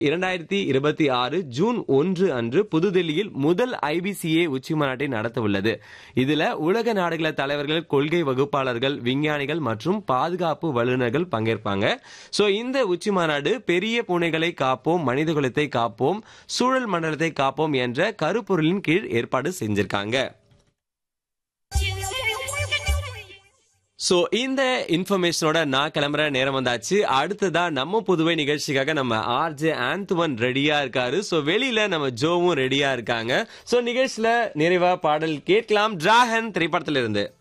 இரண்டாயிரத்தி இருபத்தி ஆறு ஜூன் ஒன்று அன்று புதுதில்லியில் முதல் ஐபிசிஏ உச்சி மாநாட்டை நடத்த உள்ளது இதுல உலக நாடுகள தலைவர்கள் கொள்கை வகுப்பாளர்கள் விஞ்ஞானிகள் மற்றும் பாதுகாப்பு வல்லுநர்கள் பங்கேற்பாங்க சோ இந்த உச்சி மாநாடு பெரிய பூனைகளை காப்போம் மனிதகுலத்தை காப்போம் சூழல் மண்டலத்தை காப்போம் என்ற கருப்பொருளின் கீழ் ஏற்பாடு செஞ்சிருக்காங்க சோ இந்த இன்ஃபர்மேஷனோட நான் கிளம்புற நேரம் வந்தாச்சு அடுத்ததா நம்ம புதுவை நிகழ்ச்சிக்காக நம்ம ஆர்ஜே ஆந்துவன் ரெடியா இருக்காரு சோ வெளியில நம்ம ஜோவும் ரெடியா இருக்காங்க சோ நிகழ்ச்சியில நிறைவா பாடல் கேட்கலாம் டிராகன் திரைப்படத்திலிருந்து இருந்து